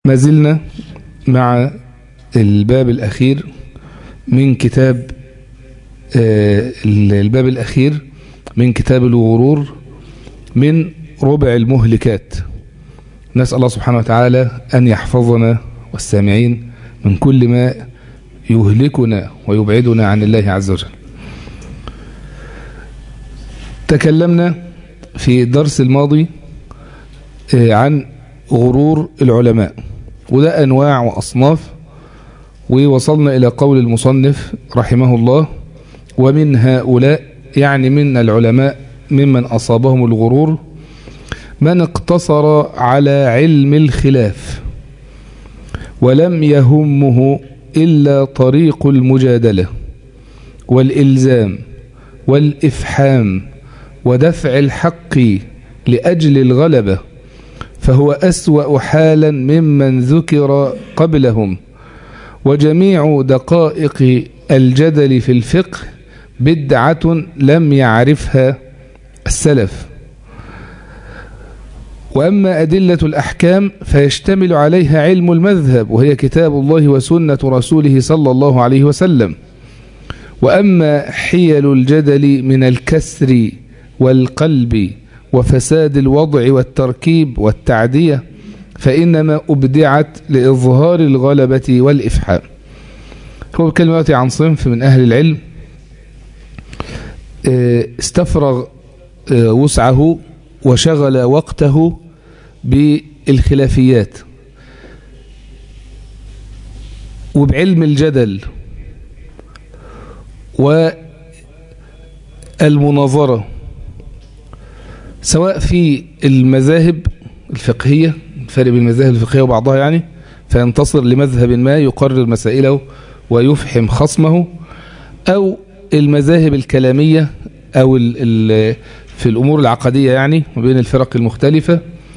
ما زلنا مع الباب الأخير من كتاب الباب الأخير من كتاب الغرور من ربع المهلكات نسأل الله سبحانه وتعالى أن يحفظنا والسامعين من كل ما يهلكنا ويبعدنا عن الله عز وجل تكلمنا في الدرس الماضي عن غرور العلماء وده أنواع وأصناف ووصلنا إلى قول المصنف رحمه الله ومن هؤلاء يعني من العلماء ممن أصابهم الغرور من اقتصر على علم الخلاف ولم يهمه إلا طريق المجادلة والإلزام والإفحام ودفع الحق لأجل الغلبة فهو أسوأ حالا ممن ذكر قبلهم وجميع دقائق الجدل في الفقه بدعة لم يعرفها السلف وأما أدلة الأحكام فيشتمل عليها علم المذهب وهي كتاب الله وسنة رسوله صلى الله عليه وسلم وأما حيل الجدل من الكسر والقلب وفساد الوضع والتركيب والتعدية فإنما أبدعت لإظهار الغلبة والإفحام هو كلمة عن صنف من أهل العلم استفرغ وسعه وشغل وقته بالخلافيات وبعلم الجدل والمناظرة سواء في المذاهب الفقهية الفرق بين المذاهب الفقهية وبعضها يعني فينتصر لمذهب ما يقرر مسائله ويفحم خصمه أو المذاهب الكلامية أو ال ال في الأمور العقدية يعني بين الفرق المختلفة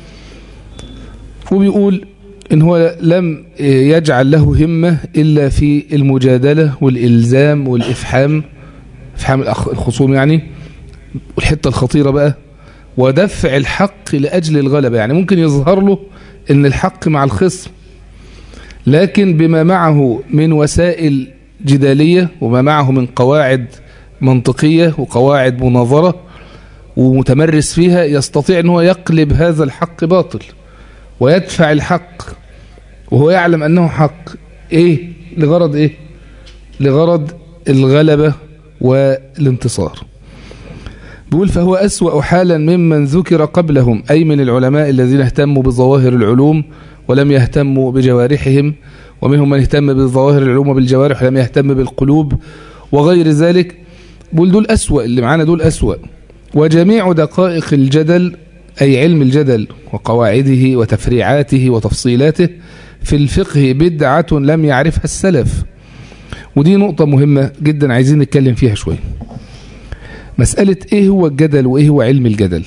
وبيقول إن هو لم يجعل له همة إلا في المجادلة والإلزام والإفحام إفحام الخصوم يعني والحتة الخطيرة بقى ودفع الحق لأجل الغلبة يعني ممكن يظهر له إن الحق مع الخصم لكن بما معه من وسائل جدالية وما معه من قواعد منطقية وقواعد مناظرة ومتمرس فيها يستطيع أنه يقلب هذا الحق باطل ويدفع الحق وهو يعلم أنه حق إيه لغرض إيه لغرض الغلبة والانتصار بيقول فهو أسوأ حالا ممن ذكر قبلهم أي من العلماء الذين اهتموا بظواهر العلوم ولم يهتموا بجوارحهم ومنهم من اهتم بظواهر العلوم وبالجوارح ولم يهتم بالقلوب وغير ذلك بقول دول أسوأ اللي معانا دول أسوأ وجميع دقائق الجدل أي علم الجدل وقواعده وتفريعاته وتفصيلاته في الفقه بدعة لم يعرفها السلف ودي نقطة مهمة جدا عايزين نتكلم فيها شوية مسألة ايه هو الجدل وايه هو علم الجدل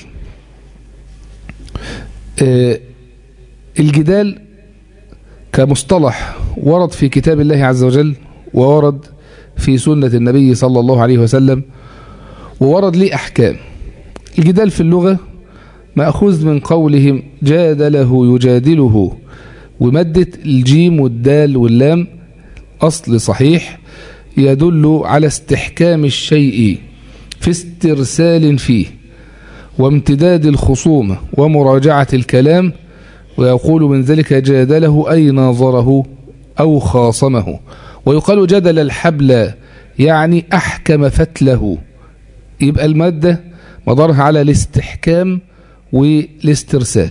آه الجدال كمصطلح ورد في كتاب الله عز وجل وورد في سنة النبي صلى الله عليه وسلم وورد ليه أحكام الجدال في اللغة مأخوذ من قولهم جادله يجادله ومادة الجيم والدال واللام أصل صحيح يدل على استحكام الشيء في استرسال فيه وامتداد الخصومة ومراجعة الكلام ويقول من ذلك جادله أي ناظره أو خاصمه ويقال جدل الحبل يعني أحكم فتله يبقى المادة مدارها على الاستحكام والاسترسال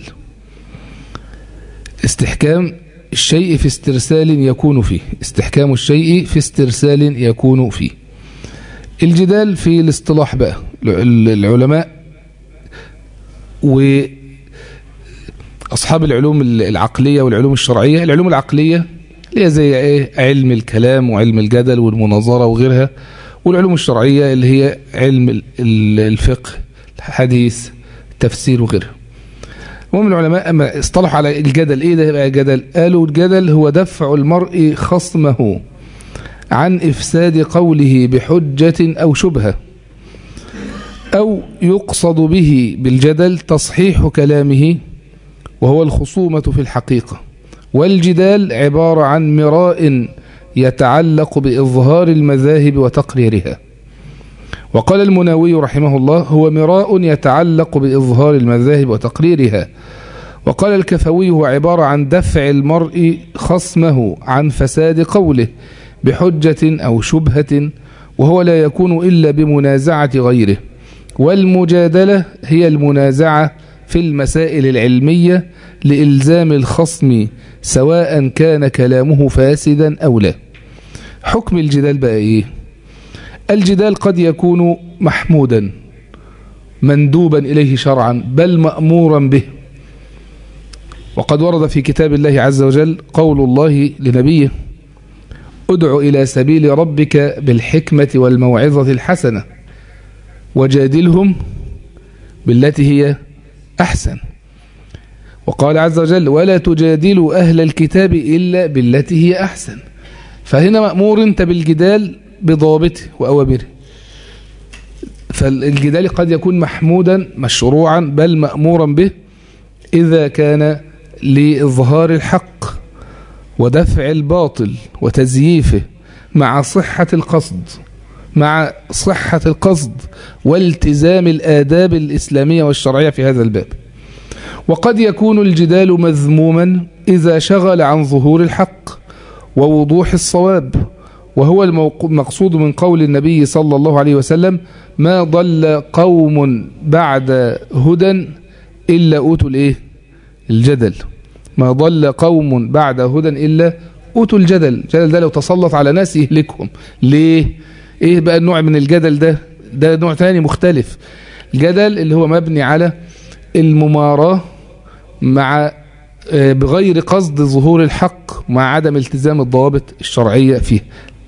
استحكام الشيء في استرسال يكون فيه استحكام الشيء في استرسال يكون فيه الجدال في الاصطلاح بقى العلماء وأصحاب العلوم العقلية والعلوم الشرعية العلوم العقلية اللي هي زي ايه علم الكلام وعلم الجدل والمناظرة وغيرها والعلوم الشرعية اللي هي علم الفقه الحديث التفسير وغيرها ومن العلماء أما اصطلحوا على الجدل ايه ده بقى جدل قالوا الجدل هو دفع المرء خصمه عن إفساد قوله بحجة أو شبهة أو يقصد به بالجدل تصحيح كلامه وهو الخصومة في الحقيقة والجدال عبارة عن مراء يتعلق بإظهار المذاهب وتقريرها وقال المناوي رحمه الله هو مراء يتعلق بإظهار المذاهب وتقريرها وقال الكفوي هو عبارة عن دفع المرء خصمه عن فساد قوله بحجة أو شبهة وهو لا يكون إلا بمنازعة غيره والمجادلة هي المنازعة في المسائل العلمية لإلزام الخصم سواء كان كلامه فاسدا أو لا حكم الجدال بقى إيه الجدال قد يكون محمودا مندوبا إليه شرعا بل مأمورا به وقد ورد في كتاب الله عز وجل قول الله لنبيه ادع إلى سبيل ربك بالحكمة والموعظة الحسنة وجادلهم بالتي هي أحسن وقال عز وجل ولا تجادلوا أهل الكتاب إلا بالتي هي أحسن فهنا مأمور انت بالجدال بضابطه وأوامره فالجدال قد يكون محمودا مشروعا بل مأمورا به إذا كان لإظهار الحق ودفع الباطل وتزييفه مع صحة القصد مع صحة القصد والتزام الآداب الإسلامية والشرعية في هذا الباب وقد يكون الجدال مذموما إذا شغل عن ظهور الحق ووضوح الصواب وهو المقصود من قول النبي صلى الله عليه وسلم ما ضل قوم بعد هدى إلا أوتوا الإيه الجدل ما ضل قوم بعد هدى إلا أوتوا الجدل الجدل ده لو تسلط على ناس يهلكهم ليه إيه بقى النوع من الجدل ده ده نوع تاني مختلف الجدل اللي هو مبني على المماراة مع بغير قصد ظهور الحق مع عدم التزام الضوابط الشرعية فيه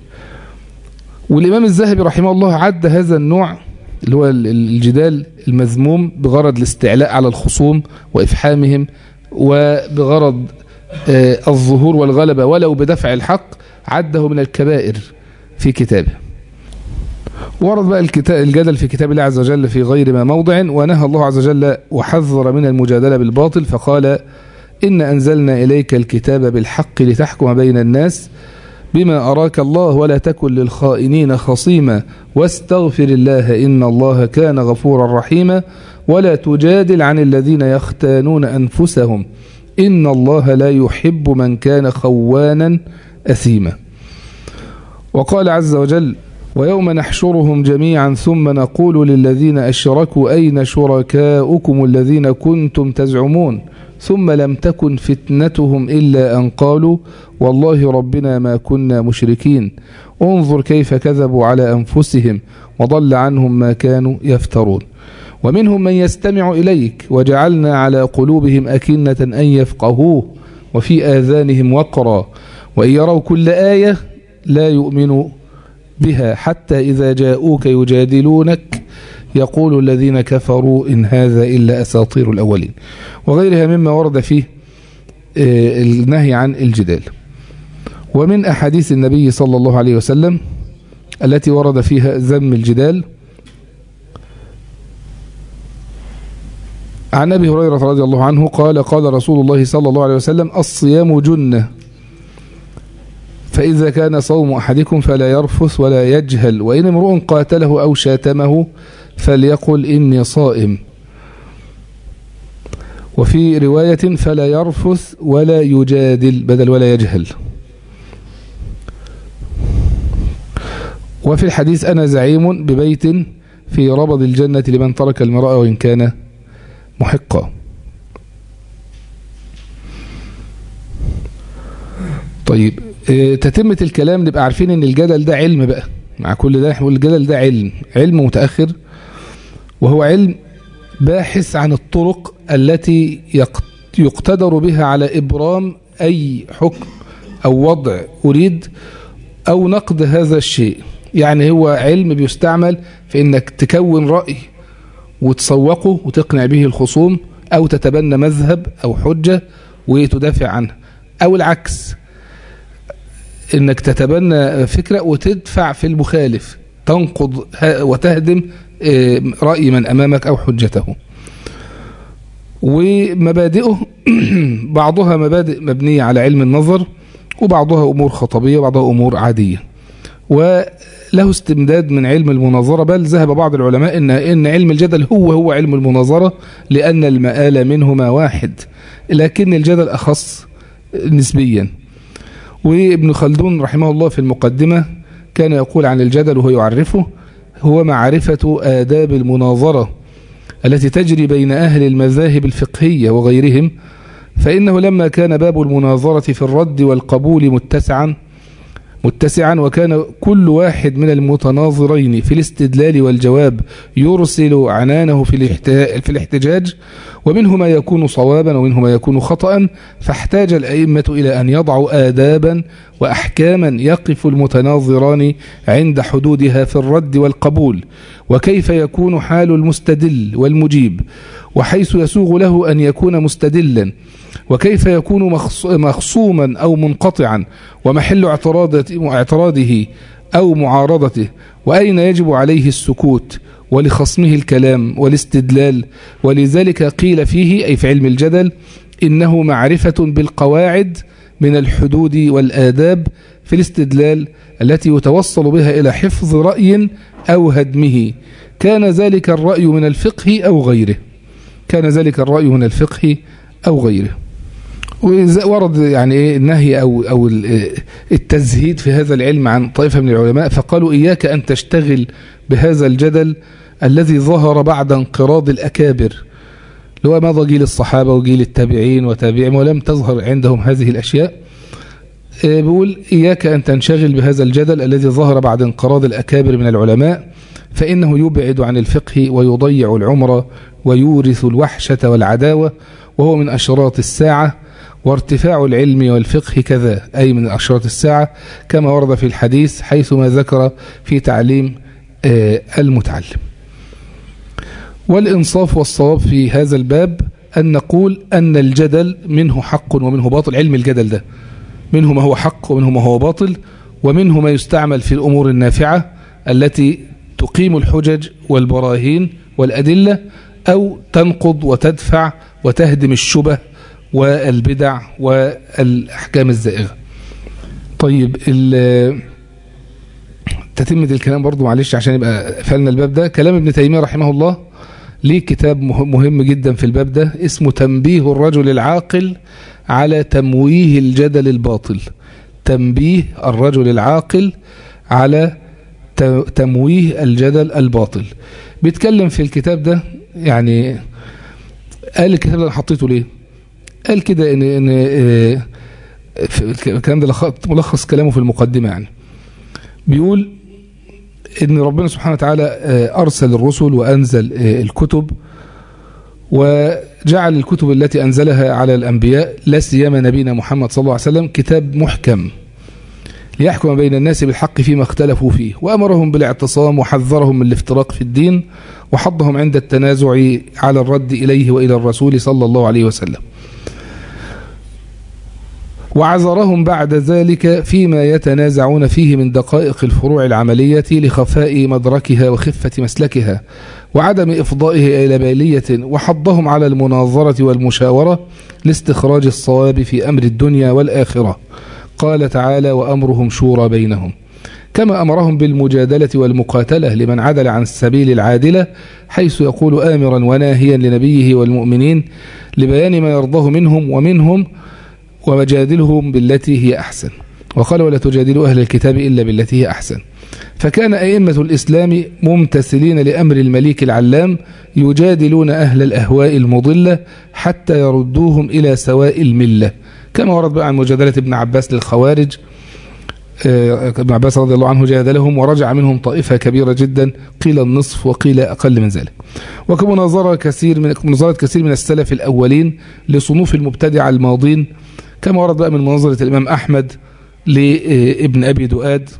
والإمام الذهبي رحمه الله عد هذا النوع اللي هو الجدال المذموم بغرض الاستعلاء على الخصوم وإفحامهم وبغرض الظهور والغلبة ولو بدفع الحق عده من الكبائر في كتابه ورد بقى الكتاب الجدل في كتاب الله عز وجل في غير ما موضع ونهى الله عز وجل وحذر من المجادلة بالباطل فقال إن أنزلنا إليك الكتاب بالحق لتحكم بين الناس بما أراك الله ولا تكن للخائنين خصيما واستغفر الله إن الله كان غفورا رحيما ولا تجادل عن الذين يختانون أنفسهم إن الله لا يحب من كان خوانا أثيما وقال عز وجل ويوم نحشرهم جميعا ثم نقول للذين أشركوا أين شركاؤكم الذين كنتم تزعمون ثم لم تكن فتنتهم إلا أن قالوا والله ربنا ما كنا مشركين انظر كيف كذبوا على أنفسهم وضل عنهم ما كانوا يفترون ومنهم من يستمع إليك وجعلنا على قلوبهم أكنة أن يفقهوه وفي آذانهم وقرا وإن يروا كل آية لا يؤمنوا بها حتى إذا جاءوك يجادلونك يقول الذين كفروا إن هذا إلا أساطير الأولين وغيرها مما ورد فيه النهي عن الجدال ومن أحاديث النبي صلى الله عليه وسلم التي ورد فيها ذم الجدال عن أبي هريرة رضي الله عنه قال قال رسول الله صلى الله عليه وسلم الصيام جنة فإذا كان صوم أحدكم فلا يرفث ولا يجهل وإن امرؤ قاتله أو شاتمه فليقل إني صائم وفي رواية فلا يرفث ولا يجادل بدل ولا يجهل وفي الحديث أنا زعيم ببيت في ربض الجنة لمن ترك المراء وإن كان محقا طيب تتمة الكلام نبقى عارفين ان الجدل ده علم بقى مع كل ده نقول الجدل ده علم علم متأخر وهو علم باحث عن الطرق التي يقتدر بها على إبرام أي حكم أو وضع أريد أو نقد هذا الشيء يعني هو علم بيستعمل في انك تكون رأي وتسوقه وتقنع به الخصوم أو تتبنى مذهب أو حجة وتدافع عنها أو العكس انك تتبنى فكرة وتدفع في المخالف تنقض وتهدم رأي من أمامك أو حجته ومبادئه بعضها مبادئ مبنية على علم النظر وبعضها أمور خطبية وبعضها أمور عادية وله استمداد من علم المناظرة بل ذهب بعض العلماء إن, إن علم الجدل هو هو علم المناظرة لأن المآل منهما واحد لكن الجدل أخص نسبيا وابن خلدون رحمه الله في المقدمة كان يقول عن الجدل وهو يعرفه هو معرفة آداب المناظرة التي تجري بين أهل المذاهب الفقهية وغيرهم فإنه لما كان باب المناظرة في الرد والقبول متسعا متسعا وكان كل واحد من المتناظرين في الاستدلال والجواب يرسل عنانه في الاحتجاج ومنه ما يكون صوابا ومنه ما يكون خطأ فاحتاج الأئمة إلى أن يضعوا آدابا وأحكاما يقف المتناظران عند حدودها في الرد والقبول وكيف يكون حال المستدل والمجيب وحيث يسوغ له أن يكون مستدلا وكيف يكون مخصوما أو منقطعا ومحل اعتراضه أو معارضته وأين يجب عليه السكوت ولخصمه الكلام والاستدلال ولذلك قيل فيه أي في علم الجدل إنه معرفة بالقواعد من الحدود والآداب في الاستدلال التي يتوصل بها إلى حفظ رأي أو هدمه كان ذلك الرأي من الفقه أو غيره كان ذلك الرأي من الفقه أو غيره ورد يعني ايه النهي او او التزهيد في هذا العلم عن طائفه من العلماء فقالوا اياك ان تشتغل بهذا الجدل الذي ظهر بعد انقراض الاكابر اللي هو مضى جيل الصحابه وجيل التابعين وتابعهم ولم تظهر عندهم هذه الاشياء إيه، بيقول اياك ان تنشغل بهذا الجدل الذي ظهر بعد انقراض الاكابر من العلماء فانه يبعد عن الفقه ويضيع العمر ويورث الوحشه والعداوه وهو من اشراط الساعه وارتفاع العلم والفقه كذا أي من أشراط الساعة كما ورد في الحديث حيثما ذكر في تعليم آه، المتعلم والإنصاف والصواب في هذا الباب أن نقول أن الجدل منه حق ومنه باطل علم الجدل ده منه ما هو حق ومنه ما هو باطل ومنه ما يستعمل في الأمور النافعة التي تقيم الحجج والبراهين والأدلة أو تنقض وتدفع وتهدم الشبه والبدع والأحكام الزائغة طيب تتمة الكلام برضو معلش عشان يبقى فعلنا الباب ده كلام ابن تيمية رحمه الله ليه كتاب مهم جدا في الباب ده اسمه تنبيه الرجل العاقل على تمويه الجدل الباطل تنبيه الرجل العاقل على تمويه الجدل الباطل بيتكلم في الكتاب ده يعني قال الكتاب ده حطيته ليه قال كده ان ان آه، الكلام ده ملخص كلامه في المقدمه يعني بيقول ان ربنا سبحانه وتعالى آه، ارسل الرسل وانزل آه، الكتب وجعل الكتب التي انزلها على الانبياء لا سيما نبينا محمد صلى الله عليه وسلم كتاب محكم ليحكم بين الناس بالحق فيما اختلفوا فيه وامرهم بالاعتصام وحذرهم من الافتراق في الدين وحضهم عند التنازع على الرد اليه والى الرسول صلى الله عليه وسلم وعذرهم بعد ذلك فيما يتنازعون فيه من دقائق الفروع العملية لخفاء مدركها وخفة مسلكها وعدم إفضائه إلى بالية وحضهم على المناظرة والمشاورة لاستخراج الصواب في أمر الدنيا والآخرة قال تعالى وأمرهم شورى بينهم كما أمرهم بالمجادلة والمقاتلة لمن عدل عن السبيل العادلة حيث يقول آمرا وناهيا لنبيه والمؤمنين لبيان ما يرضاه منهم ومنهم وجادلهم بالتي هي أحسن وقال ولا تجادلوا أهل الكتاب إلا بالتي هي أحسن فكان أئمة الإسلام ممتثلين لأمر المليك العلام يجادلون أهل الأهواء المضلة حتى يردوهم إلى سواء الملة كما ورد بقى عن مجادلة ابن عباس للخوارج آه، ابن عباس رضي الله عنه جادلهم ورجع منهم طائفة كبيرة جدا قيل النصف وقيل أقل من ذلك وكمناظرة كثير من مناظرة كثير من السلف الأولين لصنوف المبتدع الماضين كما ورد بقى من مناظرة الإمام أحمد لابن أبي دؤاد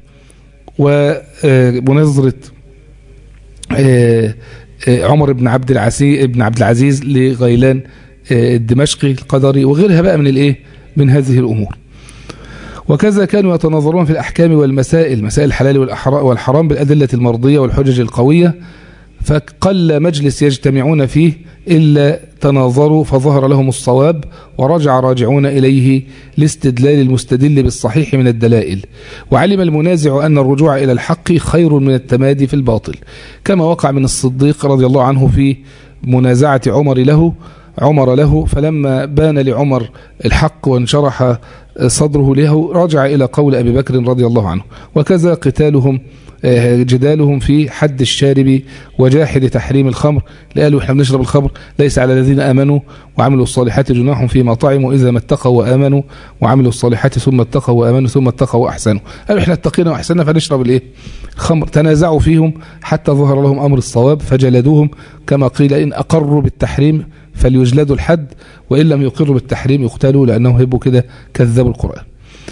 ومناظرة آه، آه، عمر بن عبد العزيز ابن عبد العزيز لغيلان آه، الدمشقي القدري وغيرها بقى من الايه من هذه الامور وكذا كانوا يتناظرون في الاحكام والمسائل مسائل الحلال والحرام بالادله المرضيه والحجج القويه فقل مجلس يجتمعون فيه إلا تناظروا فظهر لهم الصواب ورجع راجعون إليه لاستدلال المستدل بالصحيح من الدلائل وعلم المنازع أن الرجوع إلى الحق خير من التمادي في الباطل كما وقع من الصديق رضي الله عنه في منازعة عمر له عمر له فلما بان لعمر الحق وانشرح صدره له رجع إلى قول أبي بكر رضي الله عنه وكذا قتالهم جدالهم في حد الشارب وجاحد تحريم الخمر قالوا احنا بنشرب الخمر ليس على الذين امنوا وعملوا الصالحات جناح فيما طعموا اذا ما اتقوا وامنوا وعملوا الصالحات ثم اتقوا وامنوا ثم اتقوا واحسنوا قالوا احنا اتقينا واحسننا فنشرب الايه الخمر تنازعوا فيهم حتى ظهر لهم امر الصواب فجلدوهم كما قيل ان اقروا بالتحريم فليجلدوا الحد وان لم يقروا بالتحريم يقتلوا لانهم هيبقوا كده كذبوا القران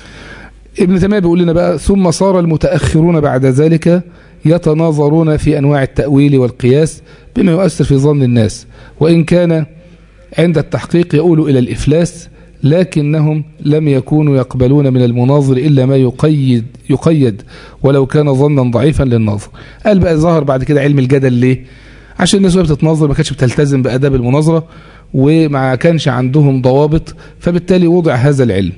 ابن تيميه بيقول لنا بقى ثم صار المتأخرون بعد ذلك يتناظرون في أنواع التأويل والقياس بما يؤثر في ظن الناس وإن كان عند التحقيق يقول إلى الإفلاس لكنهم لم يكونوا يقبلون من المناظر إلا ما يقيد, يقيد ولو كان ظنا ضعيفا للناظر قال بقى ظهر بعد كده علم الجدل ليه عشان الناس وهي بتتناظر ما كانتش بتلتزم بأداب المناظرة وما كانش عندهم ضوابط فبالتالي وضع هذا العلم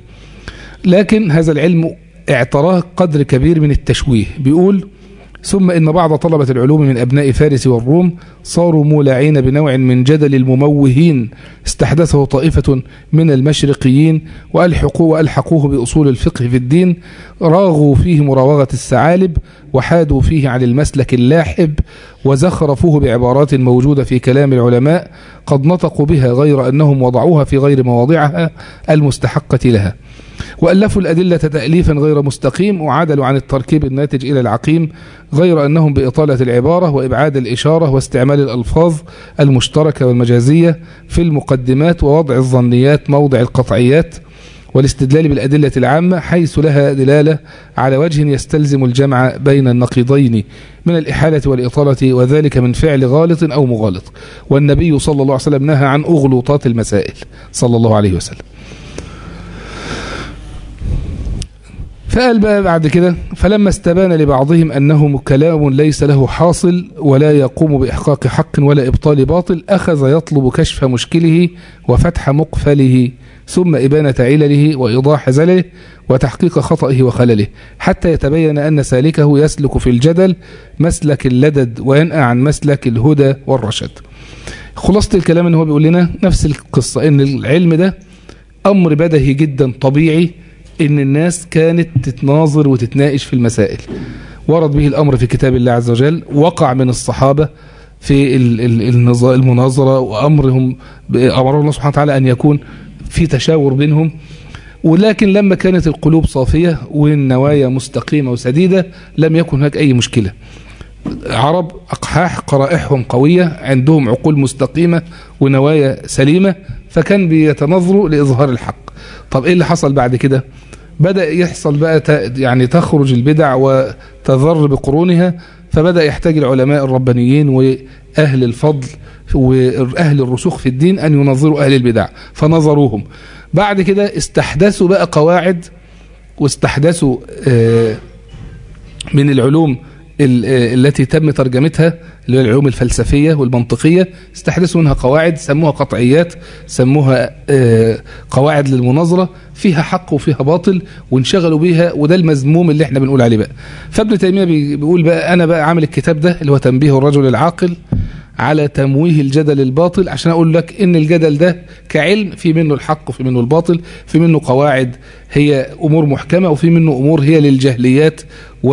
لكن هذا العلم اعتراه قدر كبير من التشويه بيقول ثم إن بعض طلبة العلوم من أبناء فارس والروم صاروا مولعين بنوع من جدل المموهين استحدثه طائفة من المشرقيين وألحقوه وألحقوه بأصول الفقه في الدين راغوا فيه مراوغة الثعالب وحادوا فيه عن المسلك اللاحب وزخرفوه بعبارات موجودة في كلام العلماء قد نطقوا بها غير أنهم وضعوها في غير مواضعها المستحقة لها وألفوا الأدلة تأليفا غير مستقيم وعدلوا عن التركيب الناتج إلى العقيم غير أنهم بإطالة العبارة وإبعاد الإشارة واستعمال الألفاظ المشتركة والمجازية في المقدمات ووضع الظنيات موضع القطعيات والاستدلال بالأدلة العامة حيث لها دلالة على وجه يستلزم الجمع بين النقيضين من الإحالة والإطالة وذلك من فعل غالط أو مغالط والنبي صلى الله عليه وسلم نهى عن أغلوطات المسائل صلى الله عليه وسلم فقال بقى بعد كده فلما استبان لبعضهم أنه كلام ليس له حاصل ولا يقوم بإحقاق حق ولا إبطال باطل أخذ يطلب كشف مشكله وفتح مقفله ثم إبانة علله وإيضاح زلله وتحقيق خطئه وخلله حتى يتبين أن سالكه يسلك في الجدل مسلك اللدد وينأى عن مسلك الهدى والرشد خلاصة الكلام ان هو بيقول لنا نفس القصة ان العلم ده أمر بدهي جدا طبيعي ان الناس كانت تتناظر وتتناقش في المسائل ورد به الأمر في كتاب الله عز وجل وقع من الصحابة في المناظرة وأمرهم أمر الله سبحانه وتعالى أن يكون في تشاور بينهم ولكن لما كانت القلوب صافية والنوايا مستقيمة وسديدة لم يكن هناك أي مشكلة عرب أقحاح قرائحهم قوية عندهم عقول مستقيمة ونوايا سليمة فكان بيتنظروا لإظهار الحق طب إيه اللي حصل بعد كده بدأ يحصل بقى يعني تخرج البدع وتذر بقرونها فبدأ يحتاج العلماء الربانيين وأهل الفضل وأهل الرسوخ في الدين أن ينظروا أهل البدع فنظروهم بعد كده استحدثوا بقى قواعد واستحدثوا من العلوم التي تم ترجمتها اللي هي العلوم الفلسفية والمنطقية استحدثوا منها قواعد سموها قطعيات سموها قواعد للمناظرة فيها حق وفيها باطل وانشغلوا بيها وده المذموم اللي احنا بنقول عليه بقى فابن تيمية بيقول بقى أنا بقى عامل الكتاب ده اللي هو تنبيه الرجل العاقل على تمويه الجدل الباطل عشان أقول لك إن الجدل ده كعلم في منه الحق وفي منه الباطل في منه قواعد هي أمور محكمة وفي منه أمور هي للجهليات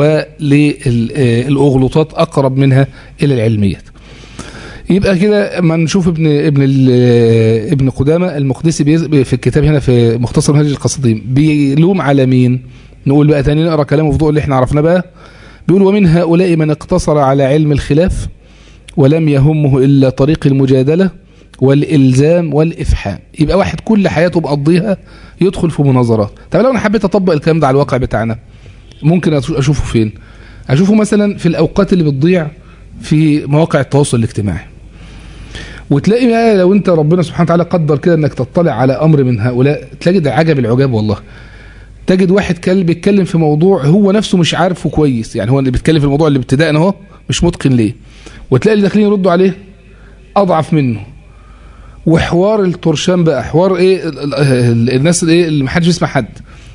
وللأغلطات أقرب منها إلى العلميات يبقى كده ما نشوف ابن ابن ابن قدامه المقدسي في الكتاب هنا في مختصر منهج القصدين بيلوم على مين نقول بقى تاني نقرا كلامه في ضوء اللي احنا عرفناه بقى بيقول ومن هؤلاء من اقتصر على علم الخلاف ولم يهمه إلا طريق المجادلة والإلزام والإفحام يبقى واحد كل حياته بقضيها يدخل في مناظرات طب لو أنا حبيت أطبق الكلام ده على الواقع بتاعنا ممكن أشوفه فين أشوفه مثلا في الأوقات اللي بتضيع في مواقع التواصل الاجتماعي وتلاقي بقى لو انت ربنا سبحانه وتعالى قدر كده انك تطلع على امر من هؤلاء تجد عجب العجاب والله تجد واحد كلب بيتكلم في موضوع هو نفسه مش عارفه كويس يعني هو اللي بيتكلم في الموضوع اللي ابتداء اهو مش متقن ليه وتلاقي اللي داخلين يردوا عليه اضعف منه وحوار الترشان بقى حوار ايه ال- ال- الناس ايه اللي محدش يسمع حد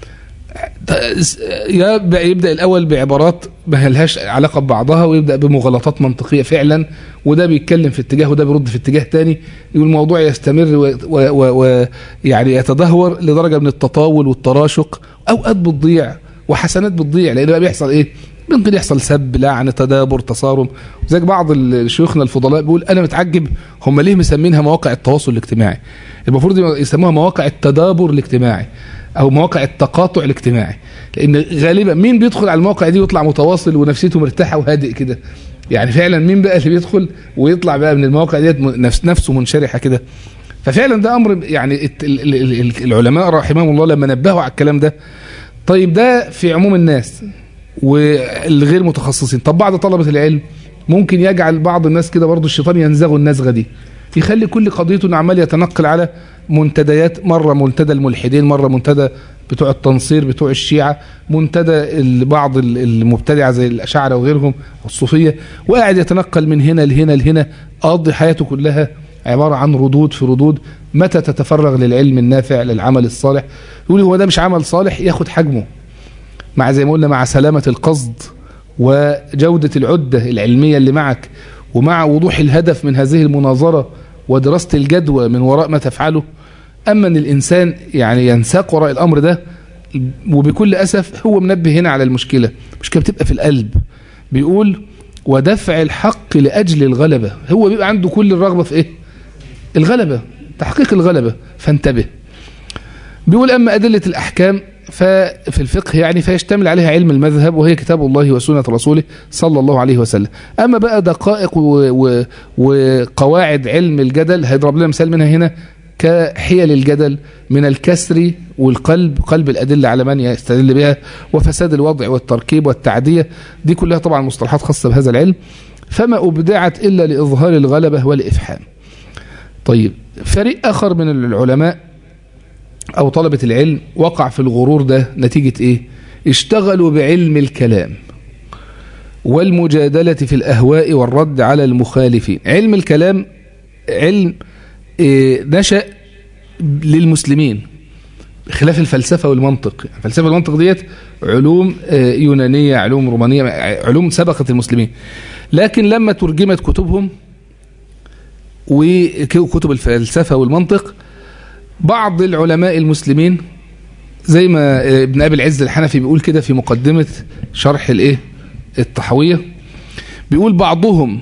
يبدا يبدا الاول بعبارات ما لهاش علاقه ببعضها ويبدا بمغالطات منطقيه فعلا وده بيتكلم في اتجاه وده بيرد في اتجاه تاني يقول الموضوع يستمر ويعني يتدهور لدرجه من التطاول والتراشق اوقات بتضيع وحسنات بتضيع لان بقى بيحصل ايه ممكن يحصل سب لعن تدابر تصارم زي بعض ال- شيوخنا الفضلاء بيقول انا متعجب هم ليه مسمينها مواقع التواصل الاجتماعي المفروض يسموها مواقع التدابر الاجتماعي او مواقع التقاطع الاجتماعي لان غالبا مين بيدخل على المواقع دي ويطلع متواصل ونفسيته مرتاحه وهادئ كده يعني فعلا مين بقى اللي بيدخل ويطلع بقى من المواقع ديت م- نفس نفسه منشرحه كده ففعلا ده امر يعني الت- ال- ال- ال- العلماء رحمهم الله لما نبهوا على الكلام ده طيب ده في عموم الناس والغير متخصصين طب بعض طلبة العلم ممكن يجعل بعض الناس كده برضو الشيطان ينزغوا النزغة دي يخلي كل قضيته انه عمال يتنقل على منتديات مرة منتدى الملحدين مرة منتدى بتوع التنصير بتوع الشيعة منتدى ال- بعض ال- المبتدعة زي الأشاعرة وغيرهم والصوفية وقاعد يتنقل من هنا لهنا لهنا قضي حياته كلها عبارة عن ردود في ردود متى تتفرغ للعلم النافع للعمل الصالح يقول هو ده مش عمل صالح ياخد حجمه مع زي ما قلنا مع سلامة القصد وجودة العدة العلمية اللي معك ومع وضوح الهدف من هذه المناظرة ودراسة الجدوى من وراء ما تفعله أما أن الإنسان يعني ينساق وراء الأمر ده وبكل أسف هو منبه هنا على المشكلة المشكلة بتبقى في القلب بيقول ودفع الحق لأجل الغلبة هو بيبقى عنده كل الرغبة في إيه الغلبة تحقيق الغلبة فانتبه بيقول أما أدلة الأحكام ففي الفقه يعني فيشتمل عليها علم المذهب وهي كتاب الله وسنة رسوله صلى الله عليه وسلم أما بقى دقائق و و وقواعد علم الجدل هيضرب لنا مثال منها هنا كحيل الجدل من الكسر والقلب قلب الأدلة على من يستدل بها وفساد الوضع والتركيب والتعدية دي كلها طبعا مصطلحات خاصة بهذا العلم فما أبدعت إلا لإظهار الغلبة والإفحام طيب فريق آخر من العلماء أو طلبة العلم وقع في الغرور ده نتيجة إيه اشتغلوا بعلم الكلام والمجادلة في الأهواء والرد على المخالفين علم الكلام علم إيه نشأ للمسلمين خلاف الفلسفة والمنطق الفلسفة والمنطق ديت علوم يونانية علوم رومانية علوم سبقت المسلمين لكن لما ترجمت كتبهم وكتب الفلسفة والمنطق بعض العلماء المسلمين زي ما ابن أبي العز الحنفي بيقول كده في مقدمة شرح الايه الطحوية بيقول بعضهم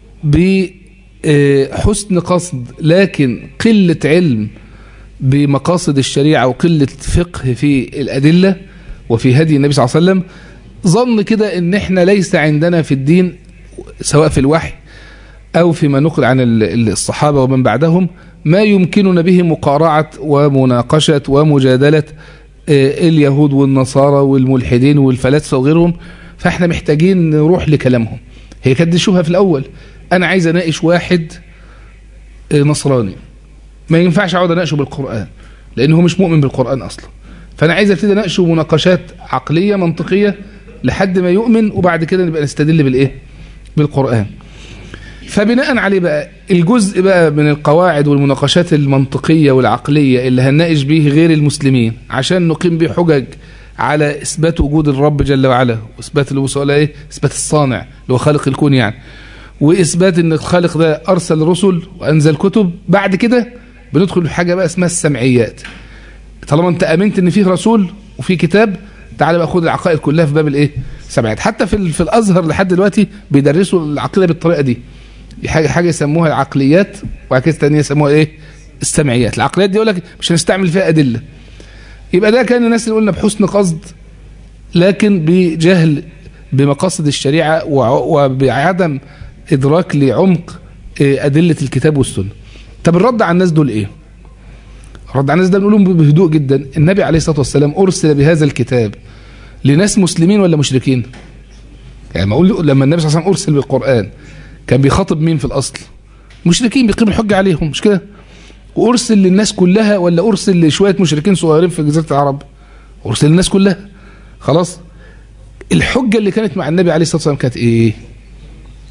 بحسن قصد لكن قلة علم بمقاصد الشريعة وقلة فقه في الأدلة وفي هدي النبي صلى الله عليه وسلم ظن كده ان احنا ليس عندنا في الدين سواء في الوحي او فيما نقل عن الصحابة ومن بعدهم ما يمكننا به مقارعة ومناقشة ومجادلة اليهود والنصارى والملحدين والفلاسفة وغيرهم فاحنا محتاجين نروح لكلامهم هي كانت دي شبهة في الأول أنا عايز أناقش واحد نصراني ما ينفعش أقعد أناقشه بالقرآن لأنه هو مش مؤمن بالقرآن أصلا فأنا عايز أبتدي أناقشه مناقشات عقلية منطقية لحد ما يؤمن وبعد كده نبقى نستدل بالإيه بالقرآن فبناء عليه بقى الجزء بقى من القواعد والمناقشات المنطقية والعقلية اللي هنناقش به غير المسلمين عشان نقيم به حجج على إثبات وجود الرب جل وعلا وإثبات اللي وصل إيه إثبات الصانع اللي هو خالق الكون يعني وإثبات إن الخالق ده أرسل رسل وأنزل كتب بعد كده بندخل في حاجة بقى اسمها السمعيات طالما أنت آمنت إن فيه رسول وفيه كتاب تعالى بقى خد العقائد كلها في باب الإيه السمعيات حتى في في الأزهر لحد دلوقتي بيدرسوا العقيدة بالطريقة دي حاجة حاجة يسموها العقليات وبعد كده الثانيه يسموها ايه السمعيات العقليات دي يقول لك مش هنستعمل فيها أدلة يبقى ده كان الناس اللي قلنا بحسن قصد لكن بجهل بمقاصد الشريعة وبعدم إدراك لعمق أدلة الكتاب والسنة طب الرد على الناس دول إيه الرد على الناس ده بنقولهم بهدوء جدا النبي عليه الصلاة والسلام أرسل بهذا الكتاب لناس مسلمين ولا مشركين يعني ما أقول لما النبي صلى الله عليه وسلم أرسل بالقرآن كان بيخاطب مين في الأصل مشركين بيقيم الحجة عليهم مش كده وأرسل للناس كلها ولا أرسل لشوية مشركين صغيرين في جزيرة العرب أرسل للناس كلها خلاص الحجة اللي كانت مع النبي عليه الصلاة والسلام كانت إيه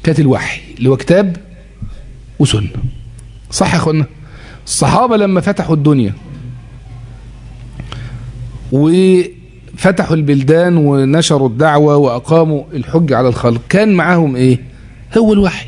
كانت الوحي اللي هو كتاب وسنة صح يا اخوانا الصحابة لما فتحوا الدنيا وفتحوا البلدان ونشروا الدعوة وأقاموا الحج على الخلق كان معاهم إيه هو الوحي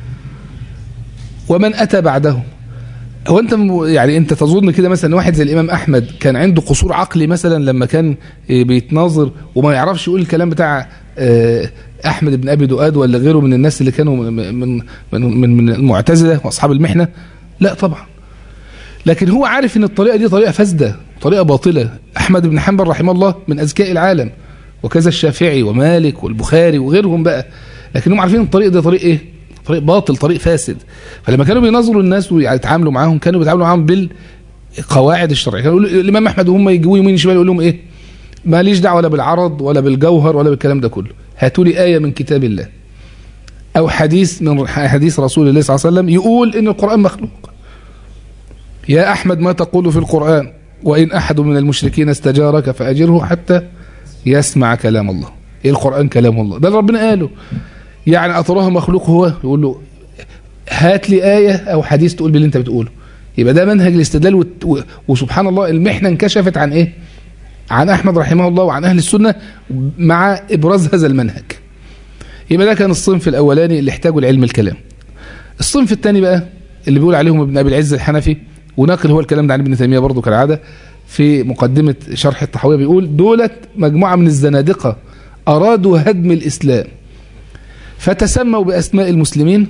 ومن أتى بعدهم هو أنت يعني أنت تظن كده مثلا واحد زي الإمام أحمد كان عنده قصور عقلي مثلا لما كان بيتناظر وما يعرفش يقول الكلام بتاع أحمد بن أبي دؤاد ولا غيره من الناس اللي كانوا من من من, من المعتزلة وأصحاب المحنة لا طبعا لكن هو عارف ان الطريقة دي طريقة فاسدة طريقة باطلة أحمد بن حنبل رحمه الله من أذكياء العالم وكذا الشافعي ومالك والبخاري وغيرهم بقى لكنهم عارفين الطريق ده طريق ايه طريق باطل طريق فاسد فلما كانوا بينظروا الناس ويتعاملوا معاهم كانوا بيتعاملوا معاهم بالقواعد الشرعيه كانوا الامام احمد وهم يجيبوه يمين شمال يقول لهم ايه ماليش دعوه ولا بالعرض ولا بالجوهر ولا بالكلام ده كله هاتوا لي ايه من كتاب الله او حديث من حديث رسول الله صلى الله عليه وسلم يقول ان القران مخلوق يا احمد ما تقول في القران وان احد من المشركين استجارك فاجره حتى يسمع كلام الله ايه القران كلام الله ده اللي ربنا قاله يعني أتراه مخلوق هو يقول له هات لي آية أو حديث تقول باللي أنت بتقوله يبقى ده منهج الاستدلال وت... و... وسبحان الله المحنة انكشفت عن إيه عن أحمد رحمه الله وعن أهل السنة مع إبراز هذا المنهج يبقى ده كان الصنف الأولاني اللي احتاجوا لعلم الكلام الصنف الثاني بقى اللي بيقول عليهم ابن أبي العز الحنفي وناقل هو الكلام ده عن ابن تيمية برضه كالعادة في مقدمة شرح الطحاوية بيقول دولت مجموعة من الزنادقة أرادوا هدم الإسلام فتسموا بأسماء المسلمين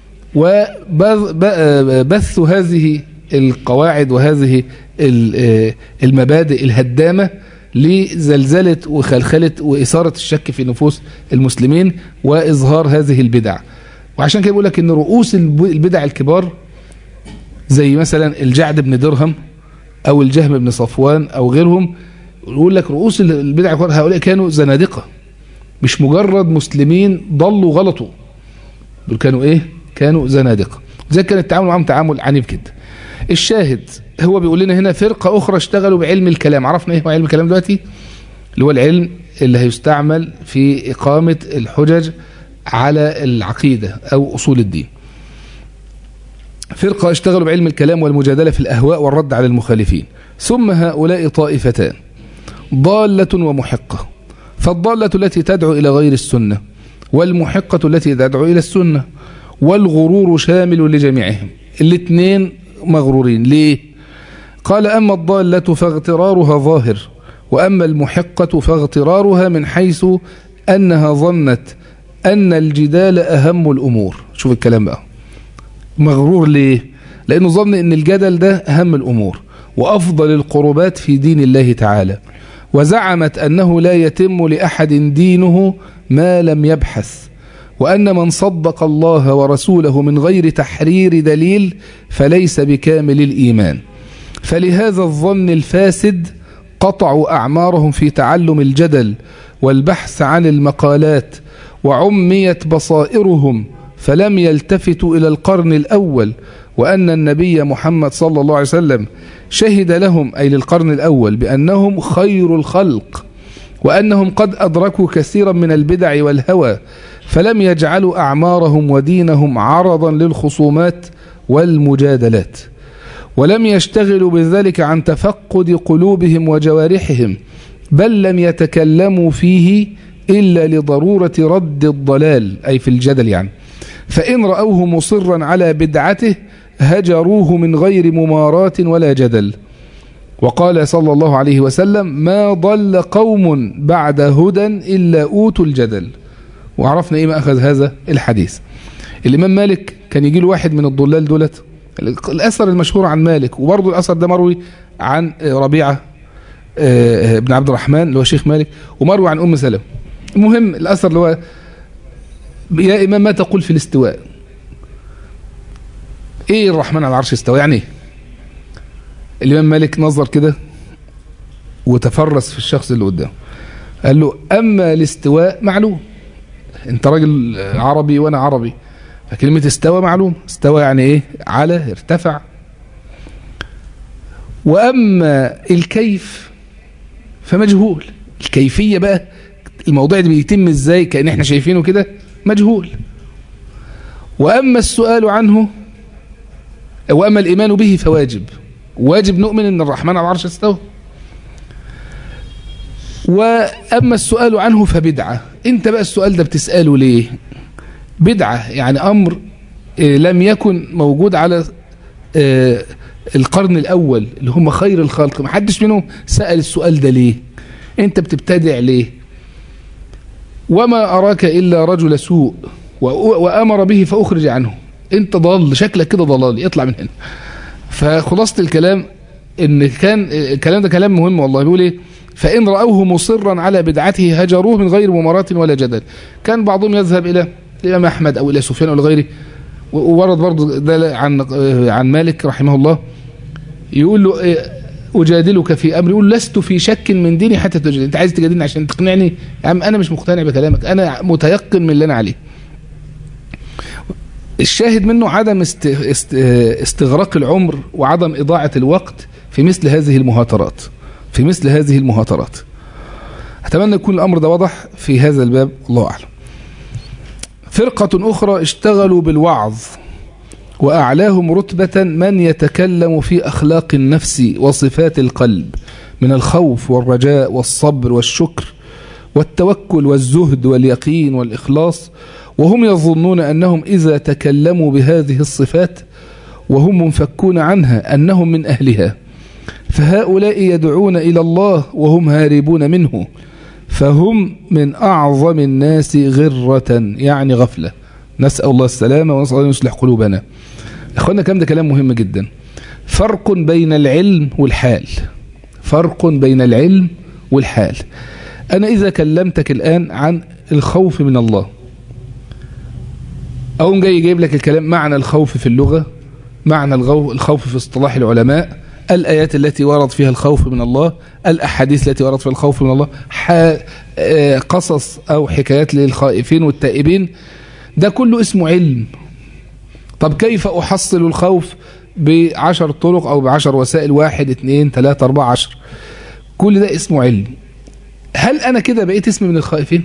وبثوا هذه القواعد وهذه المبادئ الهدامة لزلزلة وخلخلة وإثارة الشك في نفوس المسلمين وإظهار هذه البدع وعشان كده بيقول لك إن رؤوس البدع الكبار زي مثلا الجعد بن درهم أو الجهم بن صفوان أو غيرهم يقول لك رؤوس البدع الكبار هؤلاء كانوا زنادقة مش مجرد مسلمين ضلوا غلطوا دول كانوا ايه كانوا زنادقه زي كان التعامل معاهم تعامل عنيف جدا الشاهد هو بيقول لنا هنا فرقه اخرى اشتغلوا بعلم الكلام عرفنا ايه هو علم الكلام دلوقتي اللي هو العلم اللي هيستعمل في اقامه الحجج على العقيده او اصول الدين فرقه اشتغلوا بعلم الكلام والمجادله في الاهواء والرد على المخالفين ثم هؤلاء طائفتان ضاله ومحقه فالضالة التي تدعو إلى غير السنة والمحقة التي تدعو إلى السنة والغرور شامل لجميعهم الاثنين مغرورين ليه قال أما الضالة فاغترارها ظاهر وأما المحقة فاغترارها من حيث أنها ظنت أن الجدال أهم الأمور شوف الكلام بقى مغرور ليه لأنه ظن أن الجدل ده أهم الأمور وأفضل القربات في دين الله تعالى وزعمت أنه لا يتم لأحد دينه ما لم يبحث وأن من صدق الله ورسوله من غير تحرير دليل فليس بكامل الإيمان فلهذا الظن الفاسد قطعوا أعمارهم في تعلم الجدل والبحث عن المقالات وعميت بصائرهم فلم يلتفتوا إلى القرن الأول وأن النبي محمد صلى الله عليه وسلم شهد لهم أي للقرن الأول بأنهم خير الخلق وأنهم قد أدركوا كثيرا من البدع والهوى فلم يجعلوا أعمارهم ودينهم عرضا للخصومات والمجادلات ولم يشتغلوا بذلك عن تفقد قلوبهم وجوارحهم بل لم يتكلموا فيه إلا لضرورة رد الضلال أي في الجدل يعني فإن رأوه مصرا على بدعته هجروه من غير مماراة ولا جدل وقال صلى الله عليه وسلم ما ضل قوم بعد هدى إلا أوتوا الجدل وعرفنا إيه ما أخذ هذا الحديث الإمام مالك كان يجي له واحد من الضلال دولت الأثر المشهور عن مالك وبرضه الأثر ده مروي عن ربيعة بن عبد الرحمن اللي هو شيخ مالك ومروي عن أم سلمة المهم الأثر اللي هو يا إمام ما تقول في الاستواء ايه الرحمن على العرش استوى يعني ايه الامام مالك نظر كده وتفرس في الشخص اللي قدامه قال له اما الاستواء معلوم انت راجل عربي وانا عربي فكلمة استوى معلوم استوى يعني ايه على ارتفع واما الكيف فمجهول الكيفية بقى الموضوع ده بيتم ازاي كأن احنا شايفينه كده مجهول وأما السؤال عنه وأما الإيمان به فواجب واجب نؤمن أن الرحمن على العرش استوى وأما السؤال عنه فبدعة انت بقى السؤال ده بتسأله ليه بدعة يعني أمر لم يكن موجود على القرن الأول اللي هم خير الخلق ما حدش منهم سأل السؤال ده ليه انت بتبتدع ليه وما أراك إلا رجل سوء وأمر به فأخرج عنه انت ضال شكلك كده ضلالي اطلع من هنا فخلاصة الكلام ان كان الكلام ده كلام مهم والله بيقول ايه فإن رأوه مصرا على بدعته هجروه من غير مماراة ولا جدل كان بعضهم يذهب إلى الإمام أحمد أو إلى سفيان أو لغيره وورد برضه ده عن عن مالك رحمه الله يقول له أجادلك في أمر يقول لست في شك من ديني حتى تجادل أنت عايز تجادلني عشان تقنعني يا عم أنا مش مقتنع بكلامك أنا متيقن من اللي أنا عليه الشاهد منه عدم است است استغراق العمر وعدم إضاعة الوقت في مثل هذه المهاترات في مثل هذه المهاترات أتمنى يكون الأمر ده واضح في هذا الباب الله أعلم فرقة أخرى اشتغلوا بالوعظ وأعلاهم رتبة من يتكلم في أخلاق النفس وصفات القلب من الخوف والرجاء والصبر والشكر والتوكل والزهد واليقين والإخلاص وهم يظنون أنهم إذا تكلموا بهذه الصفات وهم منفكون عنها أنهم من أهلها فهؤلاء يدعون إلى الله وهم هاربون منه فهم من أعظم الناس غرة يعني غفلة نسأل الله السلامة ونسأل الله يصلح قلوبنا أخوانا كم ده كلام مهم جدا فرق بين العلم والحال فرق بين العلم والحال أنا إذا كلمتك الآن عن الخوف من الله أقوم جاي يجيب لك الكلام معنى الخوف في اللغة معنى الخوف في اصطلاح العلماء الآيات التي ورد فيها الخوف من الله الأحاديث التي ورد فيها الخوف من الله قصص أو حكايات للخائفين والتائبين ده كله اسمه علم طب كيف أحصل الخوف بعشر طرق أو بعشر وسائل واحد اثنين ثلاثة أربعة عشر كل ده اسمه علم هل أنا كده بقيت اسمي من الخائفين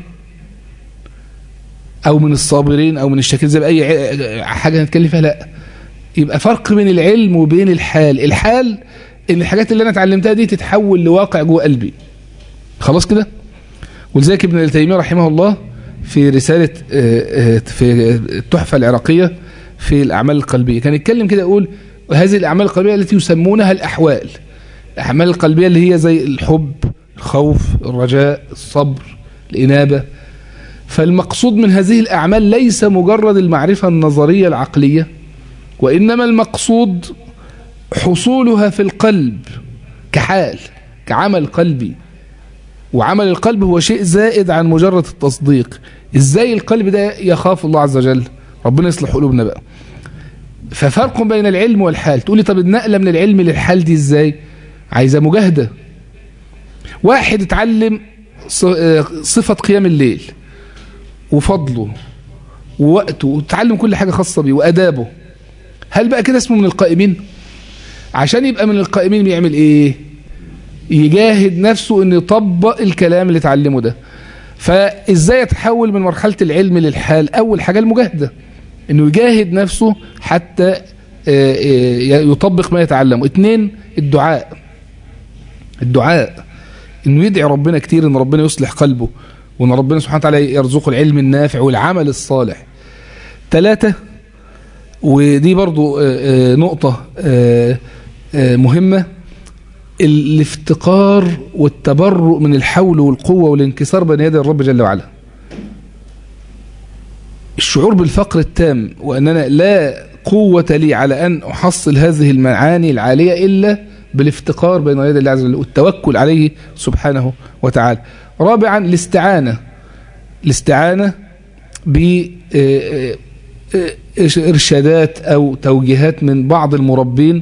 أو من الصابرين أو من الشاكرين زي بأي حاجة نتكلم فيها لا يبقى فرق بين العلم وبين الحال الحال ان الحاجات اللي انا اتعلمتها دي تتحول لواقع جوه قلبي خلاص كده ولذلك ابن تيميه رحمه الله في رساله في التحفه العراقيه في الاعمال القلبيه كان يتكلم كده يقول هذه الاعمال القلبيه التي يسمونها الاحوال الاعمال القلبيه اللي هي زي الحب الخوف الرجاء الصبر الانابه فالمقصود من هذه الاعمال ليس مجرد المعرفه النظريه العقليه وإنما المقصود حصولها في القلب كحال كعمل قلبي وعمل القلب هو شيء زائد عن مجرد التصديق ازاي القلب ده يخاف الله عز وجل ربنا يصلح قلوبنا بقى ففرق بين العلم والحال تقولي طب النقلة من العلم للحال دي ازاي عايزة مجاهدة واحد اتعلم صفة قيام الليل وفضله ووقته وتعلم كل حاجة خاصة بيه وأدابه هل بقى كده اسمه من القائمين عشان يبقى من القائمين بيعمل ايه يجاهد نفسه انه يطبق الكلام اللي اتعلمه ده فازاي يتحول من مرحلة العلم للحال اول حاجة المجاهدة انه يجاهد نفسه حتى يطبق ما يتعلمه اتنين الدعاء الدعاء انه يدعي ربنا كتير ان ربنا يصلح قلبه وان ربنا سبحانه وتعالى يرزقه العلم النافع والعمل الصالح ثلاثة ودي برضو نقطة مهمة الافتقار والتبرؤ من الحول والقوة والانكسار بين يدي الرب جل وعلا الشعور بالفقر التام وأننا لا قوة لي على أن أحصل هذه المعاني العالية إلا بالافتقار بين يدي الله عز وجل والتوكل عليه سبحانه وتعالى رابعا الاستعانة الاستعانة ب إرشادات أو توجيهات من بعض المربين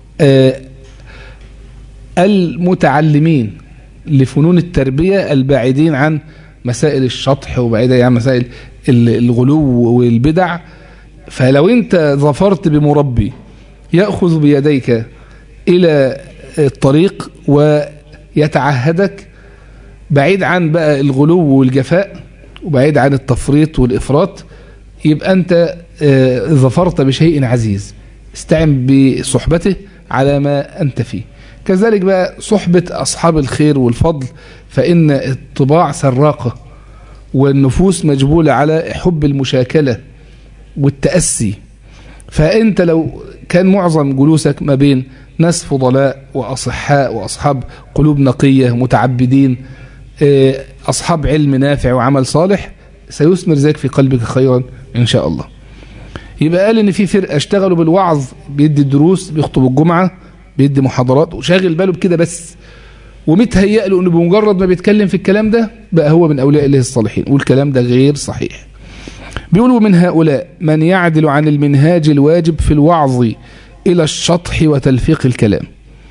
المتعلمين لفنون التربية البعيدين عن مسائل الشطح وبعيدة عن مسائل الغلو والبدع فلو انت ظفرت بمربي يأخذ بيديك إلى الطريق ويتعهدك بعيد عن بقى الغلو والجفاء وبعيد عن التفريط والإفراط يبقى أنت آه، ظفرت بشيء عزيز استعن بصحبته على ما أنت فيه كذلك بقى صحبة أصحاب الخير والفضل فإن الطباع سراقة والنفوس مجبولة على حب المشاكلة والتأسي فأنت لو كان معظم جلوسك ما بين ناس فضلاء وأصحاء وأصحاب قلوب نقية متعبدين آه، أصحاب علم نافع وعمل صالح سيثمر ذلك في قلبك خيرا إن شاء الله يبقى قال إن في فرقة اشتغلوا بالوعظ بيدي الدروس بيخطب الجمعة بيدي محاضرات وشاغل باله بكده بس ومتهيأ له انه بمجرد ما بيتكلم في الكلام ده بقى هو من اولياء الله الصالحين والكلام ده غير صحيح بيقولوا من هؤلاء من يعدل عن المنهاج الواجب في الوعظ الى الشطح وتلفيق الكلام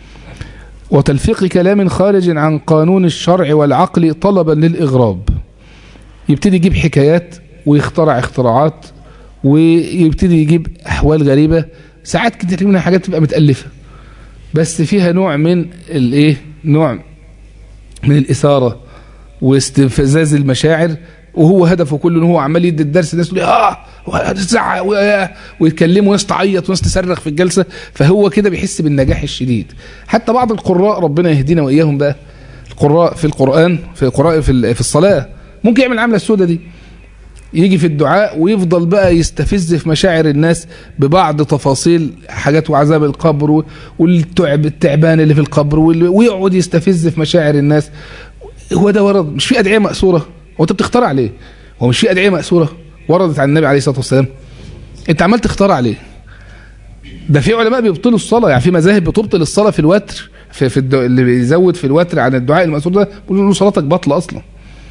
وتلفيق كلام خارج عن قانون الشرع والعقل طلبا للاغراب يبتدي يجيب حكايات ويخترع اختراعات ويبتدي يجيب احوال غريبه ساعات كتير منها حاجات تبقى متالفه بس فيها نوع من الايه نوع من الإثارة واستفزاز المشاعر وهو هدفه كله ان هو عمال يدي الدرس الناس تقول اه وتزعق ويتكلموا وناس تعيط وناس تصرخ في الجلسه فهو كده بيحس بالنجاح الشديد حتى بعض القراء ربنا يهدينا واياهم بقى القراء في القران في القراء في في الصلاه ممكن يعمل العمله السوداء دي يجي في الدعاء ويفضل بقى يستفز في مشاعر الناس ببعض تفاصيل حاجات وعذاب القبر والتعب التعبان اللي في القبر ويقعد يستفز في مشاعر الناس هو ده ورد مش في أدعية مأسورة هو أنت بتخترع ليه هو مش في أدعية مأسورة وردت عن النبي عليه الصلاة والسلام أنت عمال تخترع ليه ده في علماء بيبطلوا الصلاة يعني في مذاهب بتبطل الصلاة في الوتر في, في الدو... اللي بيزود في الوتر عن الدعاء المأسور ده بيقولوا له صلاتك باطلة أصلا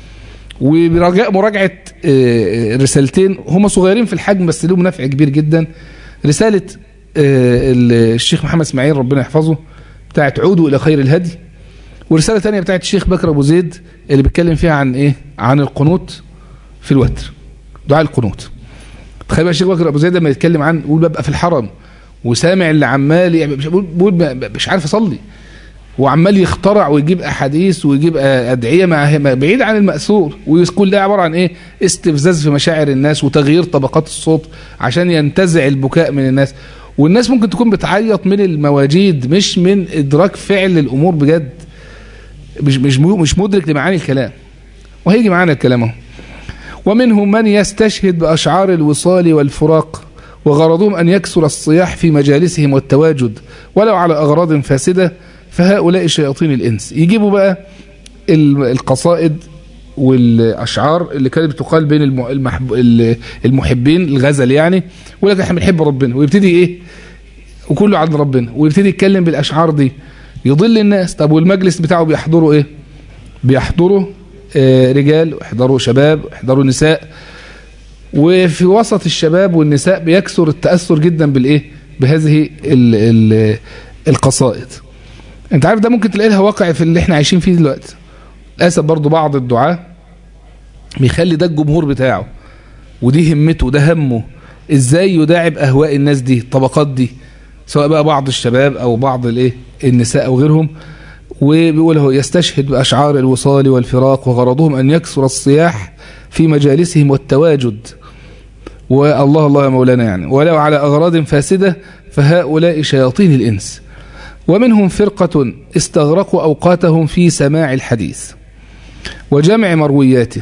وبرجاء مراجعة رسالتين هم صغيرين في الحجم بس لهم نفع كبير جدا رسالة الشيخ محمد اسماعيل ربنا يحفظه بتاعت عودوا إلى خير الهدي ورسالة تانية بتاعت الشيخ بكر أبو زيد اللي بيتكلم فيها عن إيه عن القنوت في الوتر دعاء القنوت تخيل بقى الشيخ بكر أبو زيد لما يتكلم عن يقول ببقى في الحرم وسامع اللي عمال يعني بيقول مش عارف أصلي وعمال يخترع ويجيب احاديث ويجيب ادعيه مع بعيد عن الماثور وكل ده عباره عن ايه استفزاز في مشاعر الناس وتغيير طبقات الصوت عشان ينتزع البكاء من الناس والناس ممكن تكون بتعيط من المواجيد مش من ادراك فعل الامور بجد مش مش مش مدرك لمعاني الكلام وهيجي معانا الكلام اهو ومنهم من يستشهد باشعار الوصال والفراق وغرضهم ان يكسر الصياح في مجالسهم والتواجد ولو على اغراض فاسده فهؤلاء شياطين الإنس يجيبوا بقى القصائد والأشعار اللي كانت بتقال بين المحب المحبين الغزل يعني يقول لك احنا بنحب ربنا ويبتدي ايه وكله عند ربنا ويبتدي يتكلم بالأشعار دي يضل الناس طب والمجلس بتاعه بيحضروا ايه بيحضروا آه رجال ويحضروا شباب ويحضروا نساء وفي وسط الشباب والنساء بيكثر التأثر جدا بالايه بهذه ال ال القصائد انت عارف ده ممكن تلاقي لها واقع في اللي احنا عايشين فيه دلوقتي للاسف برضو بعض الدعاة بيخلي ده الجمهور بتاعه ودي همته وده همه ازاي يداعب اهواء الناس دي الطبقات دي سواء بقى بعض الشباب او بعض الايه النساء او غيرهم وبيقول هو يستشهد باشعار الوصال والفراق وغرضهم ان يكثر الصياح في مجالسهم والتواجد والله الله يا مولانا يعني ولو على اغراض فاسده فهؤلاء شياطين الانس ومنهم فرقة استغرقوا أوقاتهم في سماع الحديث وجمع مروياته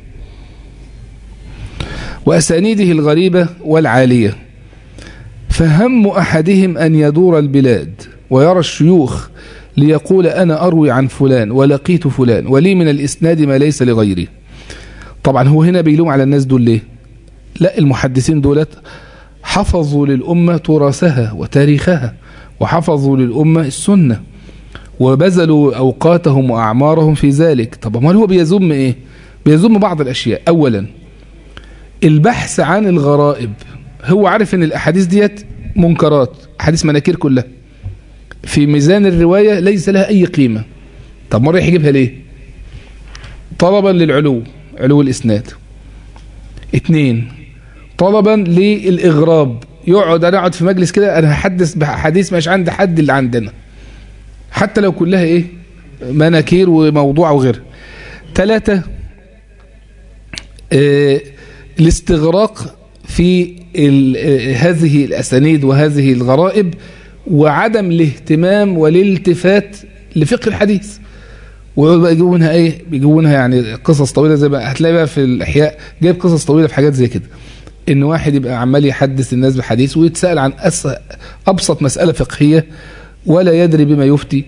وأسانيده الغريبة والعالية فهم أحدهم أن يدور البلاد ويرى الشيوخ ليقول أنا أروي عن فلان ولقيت فلان ولي من الإسناد ما ليس لغيري طبعا هو هنا بيلوم على الناس دول ليه لا المحدثين دولت حفظوا للأمة تراثها وتاريخها وحفظوا للأمة السنة وبذلوا أوقاتهم وأعمارهم في ذلك طب ما هو بيزم إيه بيزم بعض الأشياء أولا البحث عن الغرائب هو عارف ان الأحاديث ديت منكرات أحاديث مناكير كلها في ميزان الرواية ليس لها أي قيمة طب مرة يجيبها ليه طلبا للعلو علو الإسناد اتنين طلبا للإغراب يقعد انا اقعد في مجلس كده انا هحدث بحديث مش عند حد اللي عندنا حتى لو كلها ايه مناكير وموضوع وغيرها ثلاثة آه الاستغراق في هذه الأسانيد وهذه الغرائب وعدم الاهتمام والالتفات لفقه الحديث ويقعدوا يجيبوا منها ايه بيجيبوا منها يعني قصص طويله زي ما هتلاقي بقى في الاحياء جايب قصص طويله في حاجات زي كده ان واحد يبقى عمال يحدث الناس بحديث ويتسال عن ابسط مساله فقهيه ولا يدري بما يفتي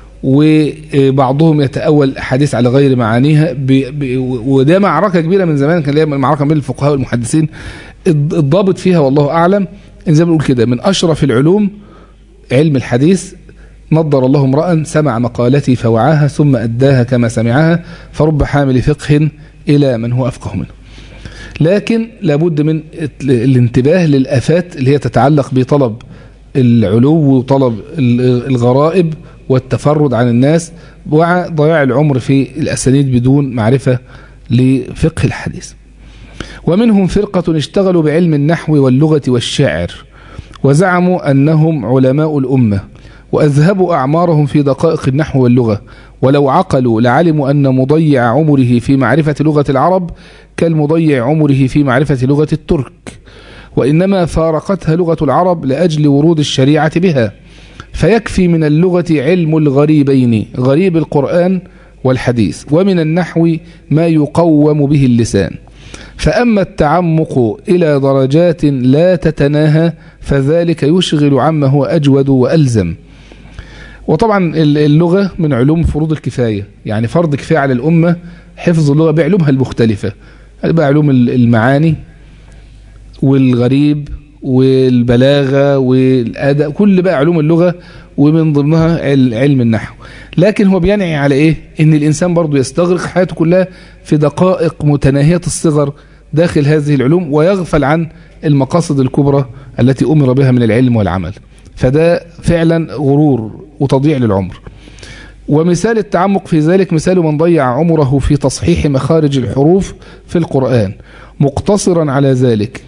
وبعضهم يتأول أحاديث على غير معانيها بي بي وده معركة كبيرة من زمان كان ليها معركة بين الفقهاء والمحدثين الضابط فيها والله أعلم إن زي ما بنقول كده من أشرف العلوم علم الحديث نضر الله امرأ سمع مقالتي فوعاها ثم أداها كما سمعها فرب حامل فقه إلى من هو أفقه منه لكن لابد من الانتباه للآفات اللي هي تتعلق بطلب العلو وطلب الغرائب والتفرد عن الناس وضياع العمر في الأسانيد بدون معرفة لفقه الحديث ومنهم فرقة اشتغلوا بعلم النحو واللغة والشعر وزعموا أنهم علماء الأمة وأذهبوا أعمارهم في دقائق النحو واللغة ولو عقلوا لعلموا أن مضيع عمره في معرفة لغة العرب كالمضيع عمره في معرفة لغة الترك وإنما فارقتها لغة العرب لأجل ورود الشريعة بها فيكفي من اللغة علم الغريبين غريب القرآن والحديث ومن النحو ما يقوم به اللسان فأما التعمق إلى درجات لا تتناهى فذلك يشغل عما هو أجود وألزم وطبعا اللغة من علوم فروض الكفاية يعني فرض كفاية على الأمة حفظ اللغة بعلومها المختلفة بقى علوم المعاني والغريب والبلاغة والأداء كل بقى علوم اللغة ومن ضمنها علم النحو لكن هو بينعي على ايه ان الانسان برضو يستغرق حياته كلها في دقائق متناهية الصغر داخل هذه العلوم ويغفل عن المقاصد الكبرى التي امر بها من العلم والعمل فده فعلا غرور وتضييع للعمر ومثال التعمق في ذلك مثال من ضيع عمره في تصحيح مخارج الحروف في القرآن مقتصرا على ذلك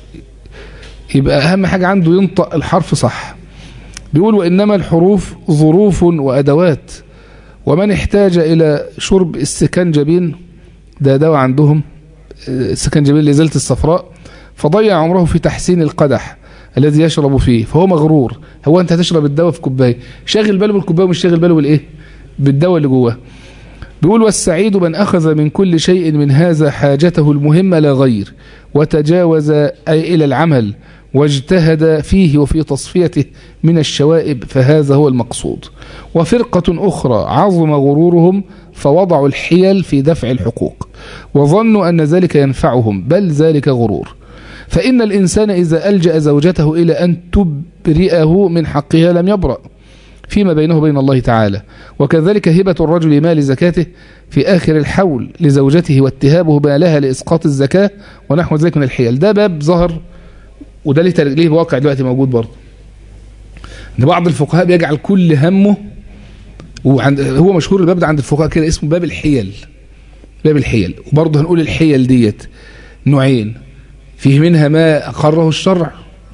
يبقى أهم حاجة عنده ينطق الحرف صح بيقول وإنما الحروف ظروف وأدوات ومن احتاج إلى شرب السكنجبين ده دواء عندهم السكنجبين لإزالة الصفراء فضيع عمره في تحسين القدح الذي يشرب فيه فهو مغرور هو أنت هتشرب الدواء في كوبايه شاغل باله بالكوبايه ومش شاغل باله بالإيه بالدواء اللي جواه بيقول والسعيد من أخذ من كل شيء من هذا حاجته المهمة لا غير وتجاوز أي إلى العمل واجتهد فيه وفي تصفيته من الشوائب فهذا هو المقصود وفرقة أخرى عظم غرورهم فوضعوا الحيل في دفع الحقوق وظنوا أن ذلك ينفعهم بل ذلك غرور فإن الإنسان إذا ألجأ زوجته إلى أن تبرئه من حقها لم يبرأ فيما بينه وبين الله تعالى وكذلك هبة الرجل مال زكاته في آخر الحول لزوجته واتهابه مالها لإسقاط الزكاة ونحو ذلك من الحيل ده باب ظهر وده ليه ليه واقع دلوقتي موجود برضه ان بعض الفقهاء بيجعل كل همه وعند هو مشهور الباب ده عند الفقهاء كده اسمه باب الحيل باب الحيل وبرضه هنقول الحيل ديت نوعين فيه منها ما أقره الشرع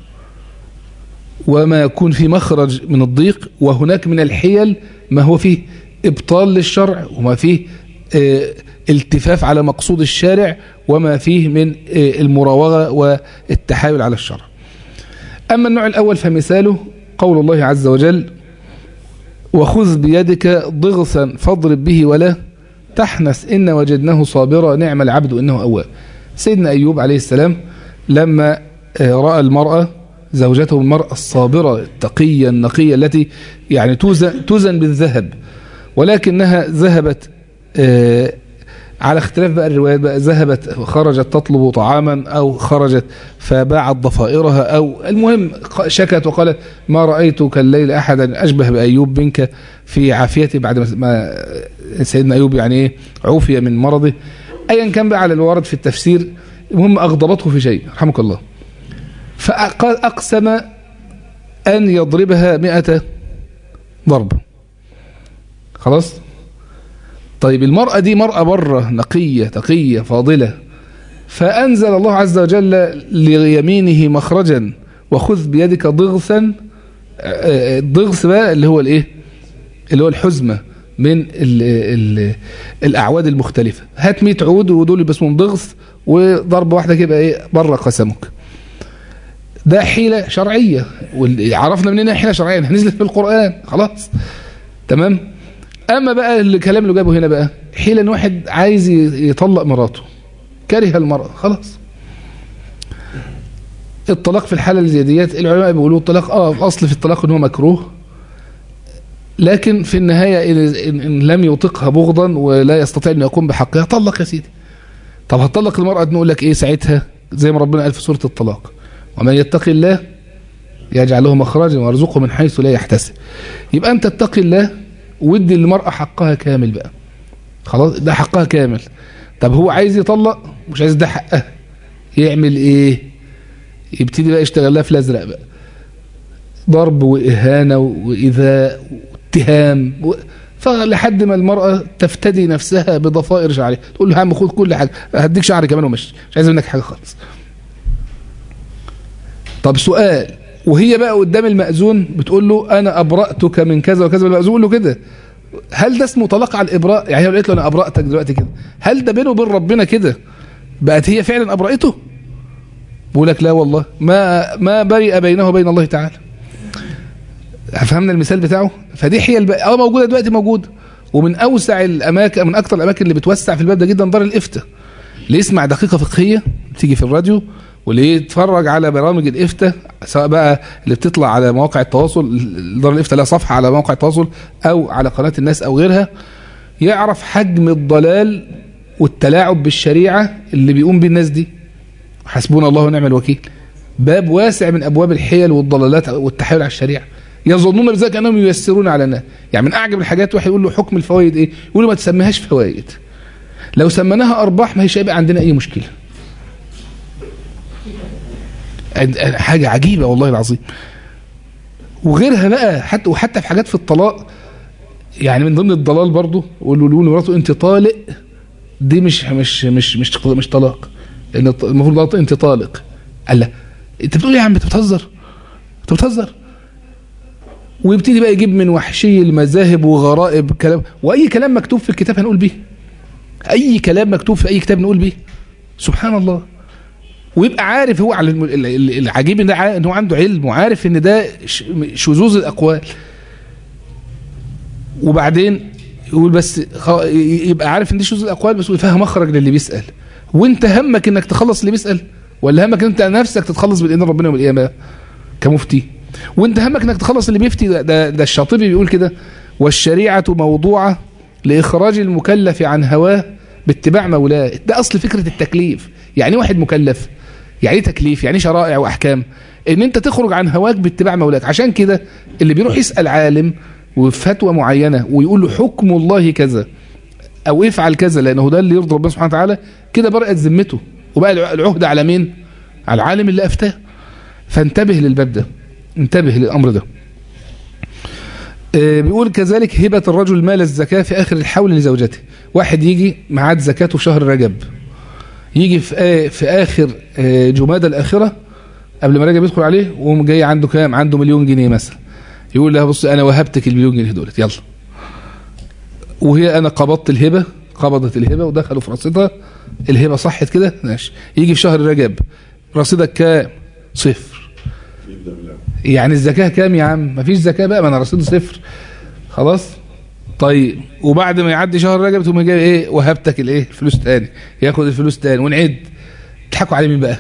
وما يكون في مخرج من الضيق وهناك من الحيل ما هو فيه إبطال للشرع وما فيه اه التفاف على مقصود الشارع وما فيه من اه المراوغة والتحايل على الشرع أما النوع الأول فمثاله قول الله عز وجل وخذ بيدك ضغثا فاضرب به ولا تحنث إن وجدناه صابرا نعم العبد إنه أواب سيدنا أيوب عليه السلام لما رأى المرأة زوجته المرأة الصابرة التقية النقية التي يعني توزن, توزن بالذهب ولكنها ذهبت على اختلاف بقى الروايات بقى ذهبت خرجت تطلب طعاما أو خرجت فباعت ضفائرها أو المهم شكت وقالت ما رأيت كالليل أحدا أشبه بأيوب منك في عافيته بعد ما سيدنا أيوب يعني ايه عوفي من مرضه أيا كان بقى على الوارد في التفسير المهم أغضبته في شيء رحمك الله فقال أقسم أن يضربها مئة ضرب خلاص طيب المرأة دي مرأة بره نقية تقية فاضلة فأنزل الله عز وجل ليمينه مخرجا وخذ بيدك ضغثا الضغث بقى اللي هو الايه اللي هو الحزمة من ال ال الأعواد المختلفة هات 100 عود ودول يبقى اسمهم ضغث وضربة واحدة كده ايه بره قسمك ده حيلة شرعية عرفنا منين حيلة شرعية نزلت في القرآن خلاص تمام أما بقى الكلام اللي جابه هنا بقى حيلة ان واحد عايز يطلق مراته كره المرأة خلاص الطلاق في الحالة اللي زي ديت العلماء بيقولوا الطلاق اه الاصل في الطلاق ان هو مكروه لكن في النهاية إن, إن لم يطقها بغضا ولا يستطيع أن يقوم بحقها طلق يا سيدي طب هتطلق المرأة نقول لك إيه ساعتها زي ما ربنا قال في سورة الطلاق ومن يتقي الله يجعل له مخرجا ويرزقه من حيث لا يحتسب يبقى أنت اتقي الله ودي للمرأة حقها كامل بقى خلاص ده حقها كامل طب هو عايز يطلق مش عايز ده حقها يعمل ايه يبتدي بقى يشتغل لها في الازرق بقى ضرب واهانه وايذاء واتهام و... فلحد ما المرأة تفتدي نفسها بضفائر شعرها تقول له يا عم خد كل حاجة هديك شعري كمان ومشي مش عايز منك حاجة خالص طب سؤال وهي بقى قدام المأذون بتقول له أنا أبرأتك من كذا وكذا المأذون له كده هل ده اسمه طلاق على الإبراء يعني هي قالت له أنا أبرأتك دلوقتي كده هل ده بينه وبين ربنا كده بقت هي فعلا أبرأته بقول لك لا والله ما ما برئ بينه وبين الله تعالى فهمنا المثال بتاعه فدي حيل بقى اه موجوده دلوقتي موجوده ومن اوسع الاماكن من اكثر الاماكن اللي بتوسع في الباب ده جدا دار الافتاء اللي يسمع دقيقه فقهيه تيجي في الراديو واللي يتفرج على برامج الافتاء سواء بقى اللي بتطلع على مواقع التواصل دار الافتاء لها صفحه على مواقع التواصل او على قناه الناس او غيرها يعرف حجم الضلال والتلاعب بالشريعه اللي بيقوم بيه الناس دي حسبنا الله ونعم الوكيل باب واسع من ابواب الحيل والضلالات والتحايل على الشريعه يظنون بذلك انهم ييسرون على الناس يعني من اعجب الحاجات واحد يقول له حكم الفوائد ايه يقول له ما تسميهاش فوائد لو سميناها ارباح ما هيش هيبقى عندنا اي مشكله حاجه عجيبه والله العظيم وغيرها بقى حتى وحتى في حاجات في الطلاق يعني من ضمن الضلال برضه يقول له لمراته انت طالق دي مش مش مش مش مش طلاق لان المفروض انت طالق قال لا انت بتقول يا عم انت بتهزر انت بتهزر ويبتدي بقى يجيب من وحشي المذاهب وغرائب كلام واي كلام مكتوب في الكتاب هنقول بيه اي كلام مكتوب في اي كتاب نقول بيه سبحان الله ويبقى عارف هو على العجيب ان ان هو عنده علم وعارف ان ده شذوذ الاقوال وبعدين يقول بس يبقى عارف ان دي شذوذ الاقوال بس يفهم مخرج للي بيسال وانت همك انك تخلص اللي بيسال ولا همك انت نفسك تتخلص بالاذن ربنا يوم القيامه كمفتي وانت همك انك تخلص اللي بيفتي ده, ده, ده الشاطبي بيقول كده والشريعة موضوعة لإخراج المكلف عن هواه باتباع مولاه ده أصل فكرة التكليف يعني واحد مكلف يعني تكليف يعني شرائع وأحكام ان انت تخرج عن هواك باتباع مولاك عشان كده اللي بيروح يسأل عالم وفتوى معينة ويقول له حكم الله كذا او افعل كذا لانه ده اللي يرضي ربنا سبحانه وتعالى كده برأت ذمته وبقى العهد على مين على العالم اللي افتاه فانتبه للباب ده انتبه للأمر ده بيقول كذلك هبة الرجل مال الزكاة في آخر الحول لزوجته واحد يجي معاد زكاته في شهر رجب يجي في في آخر جمادى الآخرة قبل ما رجب يدخل عليه وقوم جاي عنده كام عنده مليون جنيه مثلا يقول لها بص أنا وهبتك المليون جنيه دولت يلا وهي أنا قبضت الهبة قبضت الهبة ودخلوا في رصيدها الهبة صحت كده ماشي يجي في شهر رجب رصيدك كام صفر يعني الزكاة كام يا عم مفيش زكاة بقى ما انا رصيد صفر خلاص طيب وبعد ما يعدي شهر رجب تقوم جاي ايه وهبتك الايه الفلوس تاني ياخد الفلوس تاني ونعد تضحكوا على مين بقى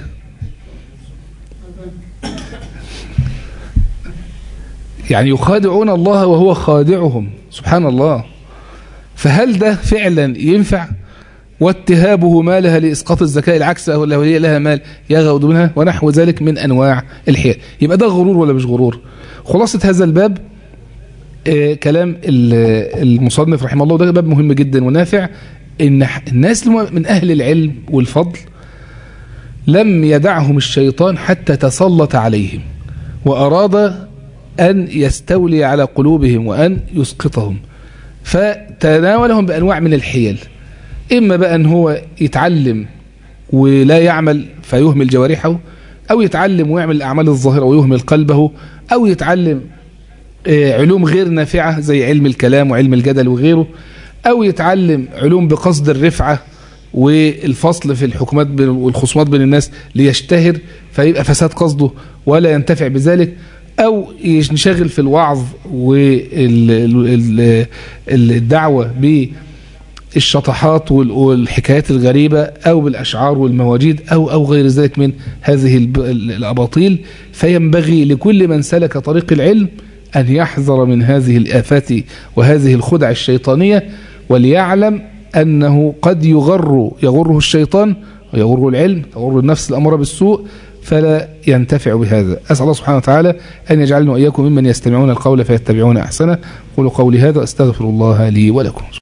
يعني يخادعون الله وهو خادعهم سبحان الله فهل ده فعلا ينفع واتهابه مالها لإسقاط الزكاة العكس لو هي لها مال يغض منها ونحو ذلك من أنواع الحيل يبقى ده غرور ولا مش غرور خلاصة هذا الباب آه كلام المصنف رحمه الله ده باب مهم جدا ونافع ان الناس من أهل العلم والفضل لم يدعهم الشيطان حتى تسلط عليهم وأراد أن يستولي على قلوبهم وأن يسقطهم فتناولهم بأنواع من الحيل إما بقى أن هو يتعلم ولا يعمل فيهمل جوارحه أو يتعلم ويعمل الأعمال الظاهرة ويهمل قلبه أو يتعلم علوم غير نافعة زي علم الكلام وعلم الجدل وغيره أو يتعلم علوم بقصد الرفعة والفصل في الحكومات بين- والخصومات بين الناس ليشتهر فيبقى فساد قصده ولا ينتفع بذلك أو ينشغل في الوعظ والدعوة بالشطحات وال- والحكايات الغريبة أو بالأشعار والمواجيد أو أو غير ذلك من هذه الب- الأباطيل فينبغي لكل من سلك طريق العلم أن يحذر من هذه الآفات وهذه الخدع الشيطانية وليعلم أنه قد يغر يغره الشيطان ويغره العلم يغر النفس الأمر بالسوء فلا ينتفع بهذا أسأل الله سبحانه وتعالى أن يجعلنا وإياكم ممن يستمعون القول فيتبعون أحسنه قولوا قولي هذا أستغفر الله لي ولكم